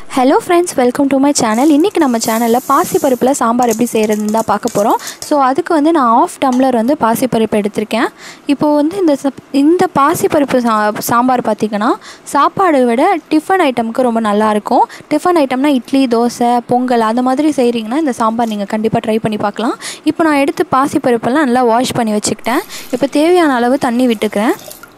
hello friends welcome to my channel இன்றைக்கி நம்ம சேனலில் பாசிப்பருப்பில் சாம்பார் எப்படி செய்கிறதுன்னு தான் பார்க்க போகிறோம் ஸோ அதுக்கு வந்து நான் ஆஃப் டம்ளர் வந்து பாசிப்பருப்பு எடுத்திருக்கேன் இப்போது வந்து இந்த சப்- இந்த பாசிப்பருப்பு சா சாம்பார் பார்த்திங்கன்னா சாப்பாடை விட டிஃபன் ஐட்டமுக்கு ரொம்ப நல்லாயிருக்கும் டிஃபன் ஐட்டம்னா இட்லி தோசை பொங்கல் அந்த மாதிரி செய்கிறீங்கன்னா இந்த சாம்பார் நீங்கள் கண்டிப்பாக ட்ரை பண்ணி பார்க்கலாம் இப்போ நான் எடுத்து பாசிப்பருப்பெல்லாம் நல்லா வாஷ் பண்ணி வச்சுக்கிட்டேன் இப்போ தேவையான அளவு தண்ணி விட்டுக்கிறேன்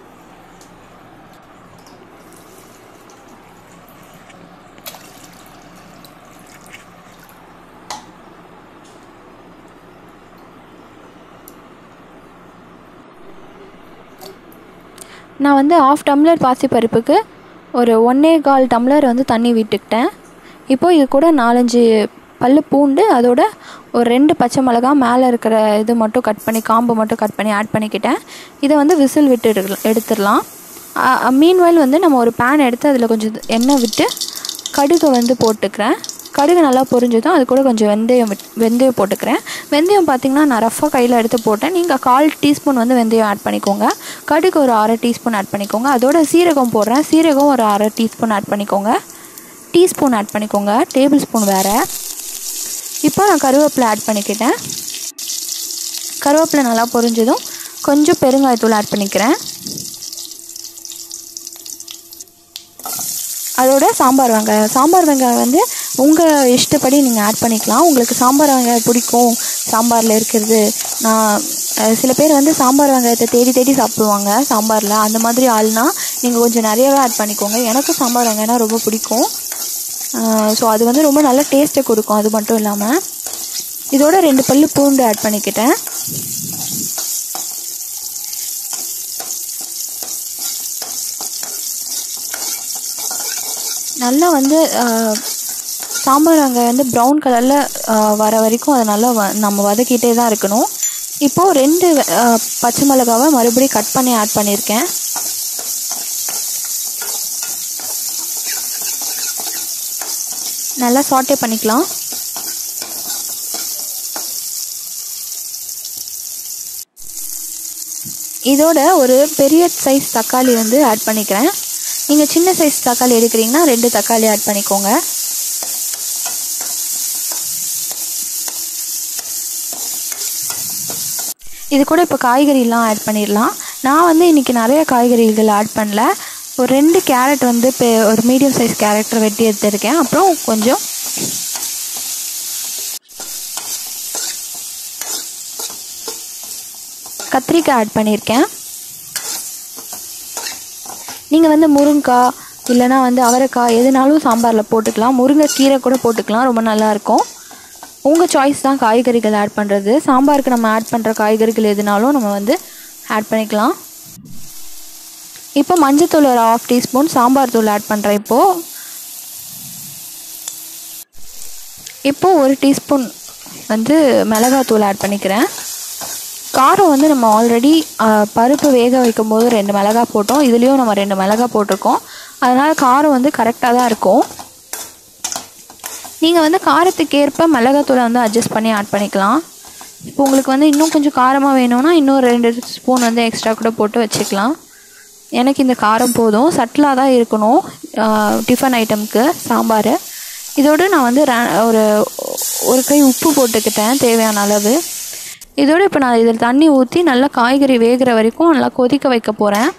நான் வந்து ஆஃப் டம்ளர் பாசிப்பருப்புக்கு ஒரு ஒன்றே கால் டம்ளர் வந்து தண்ணி விட்டுக்கிட்டேன் இப்போது இது கூட நாலஞ்சு பல்லு பூண்டு அதோட ஒரு ரெண்டு பச்சை மிளகா மேலே இருக்கிற இது மட்டும் கட் பண்ணி காம்பு மட்டும் கட் பண்ணி ஆட் பண்ணிக்கிட்டேன் இதை வந்து விசில் விட்டு எடுக்கலாம் எடுத்துடலாம் மீன்வாயில் வந்து நம்ம ஒரு பேன் எடுத்து அதில் கொஞ்சம் எண்ணெய் விட்டு கடுகு வந்து போட்டுக்கிறேன் கடுகு நல்லா பொரிஞ்சதும் அது கூட கொஞ்சம் வெந்தயம் விட் வெந்தயம் போட்டுக்கிறேன் வெந்தயம் பார்த்திங்கன்னா நான் ரஃபாக கையில் எடுத்து போட்டேன் நீங்கள் கால் டீஸ்பூன் வந்து வெந்தயம் ஆட் பண்ணிக்கோங்க கடுகு ஒரு அரை டீஸ்பூன் ஆட் பண்ணிக்கோங்க அதோட சீரகம் போடுறேன் சீரகம் ஒரு அரை டீஸ்பூன் ஆட் பண்ணிக்கோங்க டீஸ்பூன் ஆட் பண்ணிக்கோங்க டேபிள் ஸ்பூன் வேறு இப்போ நான் கருவேப்பிலை ஆட் பண்ணிக்கிட்டேன் கருவேப்பிலை நல்லா பொரிஞ்சதும் கொஞ்சம் பெருங்காயத்தூள் ஆட் பண்ணிக்கிறேன் அதோட சாம்பார் வெங்காயம் சாம்பார் வெங்காயம் வந்து உங்கள் இஷ்டப்படி நீங்கள் ஆட் பண்ணிக்கலாம் உங்களுக்கு சாம்பார் வெங்காயம் பிடிக்கும் சாம்பாரில் இருக்கிறது நான் அஹ், சில பேர் வந்து சாம்பார் வெங்காயத்தை தேடி தேடி சாப்பிடுவாங்க சாம்பாரில் அந்த மாதிரி ஆள்னா நீங்கள் கொஞ்சம் நிறையவே ஆட் பண்ணிக்கோங்க எனக்கும் சாம்பார் வெங்காயம்னா ரொம்ப பிடிக்கும் ஸோ அது வந்து ரொம்ப நல்ல டேஸ்ட்டை கொடுக்கும் அது மட்டும் இல்லாமல் இதோட ரெண்டு பல்லு பூண்டு ஆட் பண்ணிக்கிட்டேன் நல்லா வந்து ஆஹ், சாம்பார் வெங்காயம் வந்து ப்ரௌன் கலரில் வர வரைக்கும் அதை நல்லா வ நம்ம வதக்கிட்டே தான் இருக்கணும் இப்போது ரெண்டு ஆஹ், பச்சை மிளகாவை மறுபடியும் கட் பண்ணி ஆட் பண்ணியிருக்கேன் நல்லா சாட்டே பண்ணிக்கலாம் இதோட ஒரு பெரிய சைஸ் தக்காளி வந்து ஆட் பண்ணிக்கிறேன் நீங்கள் சின்ன சைஸ் தக்காளி எடுக்கிறீங்கன்னா ரெண்டு தக்காளி ஆட் பண்ணிக்கோங்க இது கூட இப்போ காய்கறிலாம் ஆட் பண்ணிடலாம் நான் வந்து இன்றைக்கி நிறைய காய்கறிகள் ஆட் பண்ணல ஒரு ரெண்டு கேரட் வந்து இப்போ ஒரு மீடியம் சைஸ் கேரக்டர் வெட்டி எடுத்திருக்கேன் அப்புறம் கொஞ்சம் கத்திரிக்காய் ஆட் பண்ணியிருக்கேன் நீங்கள் வந்து முருங்கைக்காய் இல்லைனா வந்து அவரைக்காய் எதுனாலும் சாம்பாரில் போட்டுக்கலாம் முருங்கைக்கீரை கூட போட்டுக்கலாம் ரொம்ப நல்லாயிருக்கும் உங்கள் சாய்ஸ் தான் காய்கறிகள் ஆட் பண்ணுறது சாம்பாருக்கு நம்ம ஆட் பண்ணுற காய்கறிகள் எதுனாலும் நம்ம வந்து ஆட் பண்ணிக்கலாம் இப்போ மஞ்சத்தூள் ஒரு ஆஃப் டீஸ்பூன் சாம்பார் தூள் ஆட் பண்ணுறேன் இப்போது இப்போது ஒரு டீஸ்பூன் வந்து மிளகாத்தூள் ஆட் பண்ணிக்கிறேன் காரம் வந்து நம்ம ஆல்ரெடி பருப்பு வேக வைக்கும் போது ரெண்டு மிளகா போட்டோம் இதுலேயும் நம்ம ரெண்டு மிளகா போட்டிருக்கோம் அதனால் காரம் வந்து கரெக்டாக தான் இருக்கும் நீங்கள் வந்து காரத்துக்கு ஏற்ப மிளகாத்தூளை வந்து அட்ஜஸ்ட் பண்ணி ஆட் பண்ணிக்கலாம் இப்போ உங்களுக்கு வந்து இன்னும் கொஞ்சம் காரமாக வேணும்னா இன்னும் ரெண்டு ஸ்பூன் வந்து எக்ஸ்ட்ரா கூட போட்டு வச்சுக்கலாம் எனக்கு இந்த காரம் போதும் சட்டிலாக தான் இருக்கணும் டிஃபன் ஐட்டம்க்கு சாம்பார் இதோடு நான் வந்து ர- ஒரு ஒரு கை உப்பு போட்டுக்கிட்டேன் தேவையான அளவு இதோடு இப்போ நான் இதில் தண்ணி ஊற்றி நல்லா காய்கறி வேகிற வரைக்கும் நல்லா கொதிக்க வைக்க போகிறேன்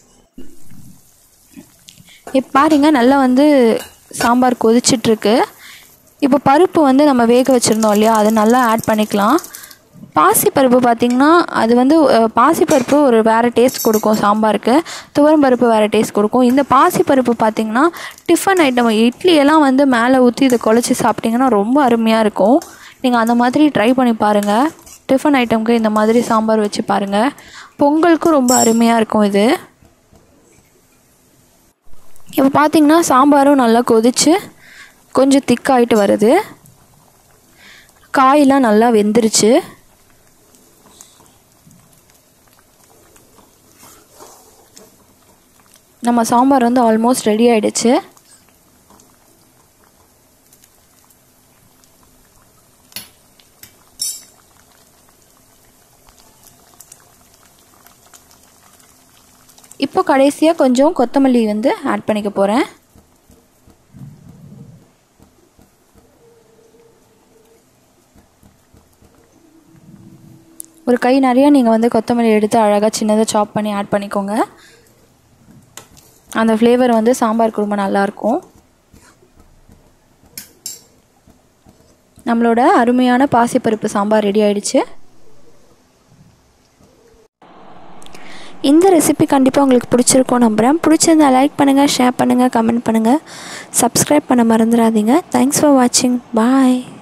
இப்போ பாருங்க நல்லா வந்து சாம்பார் கொதிச்சிட்ருக்கு இப்போ பருப்பு வந்து நம்ம வேக வச்சுருந்தோம் இல்லையா அது நல்லா ஆட் பண்ணிக்கலாம் பாசிப்பருப்பு பார்த்திங்கன்னா அது வந்து அஹ், பாசிப்பருப்பு ஒரு வேறு டேஸ்ட் கொடுக்கும் சாம்பாருக்கு துவரம் பருப்பு வேறு டேஸ்ட் கொடுக்கும் இந்த பாசிப்பருப்பு பார்த்திங்கன்னா டிஃபன் ஐட்டம் இட்லி எல்லாம் வந்து மேலே ஊற்றி இதை குழச்சி சாப்பிட்டிங்கன்னா ரொம்ப அருமையாக இருக்கும் நீங்கள் அந்த மாதிரி ட்ரை பண்ணி பாருங்கள் டிஃபன் ஐட்டம்க்கு இந்த மாதிரி சாம்பார் வச்சு பாருங்கள் பொங்கலுக்கும் ரொம்ப அருமையாக இருக்கும் இது இப்போ பார்த்தீங்கன்னா சாம்பாரும் நல்லா கொதிச்சு கொஞ்சம் திக்காயிட்டு வருது காயெல்லாம் நல்லா வெந்துருச்சு நம்ம சாம்பார் வந்து ஆல்மோஸ்ட் ரெடி ஆயிடுச்சு இப்போ கடைசியாக கொஞ்சம் கொத்தமல்லி வந்து ஆட் பண்ணிக்க போகிறேன் ஒரு கை நிறையா நீங்கள் வந்து கொத்தமல்லி எடுத்து அழகாக சின்னதாக சாப் பண்ணி ஆட் பண்ணிக்கோங்க அந்த ஃப்ளேவர் வந்து சாம்பாருக்கு ரொம்ப நல்லாயிருக்கும் நம்மளோட அருமையான பாசிப்பருப்பு சாம்பார் ரெடி ஆயிடுச்சு இந்த ரெசிபி கண்டிப்பாக உங்களுக்கு பிடிச்சிருக்கும் நம்புகிறேன் பிடிச்சிருந்தா லைக் பண்ணுங்கள் ஷேர் பண்ணுங்கள் கமெண்ட் பண்ணுங்கள் சப்ஸ்கிரைப் பண்ண மறந்துடாதீங்க தேங்க்ஸ் ஃபார் வாட்சிங் பாய்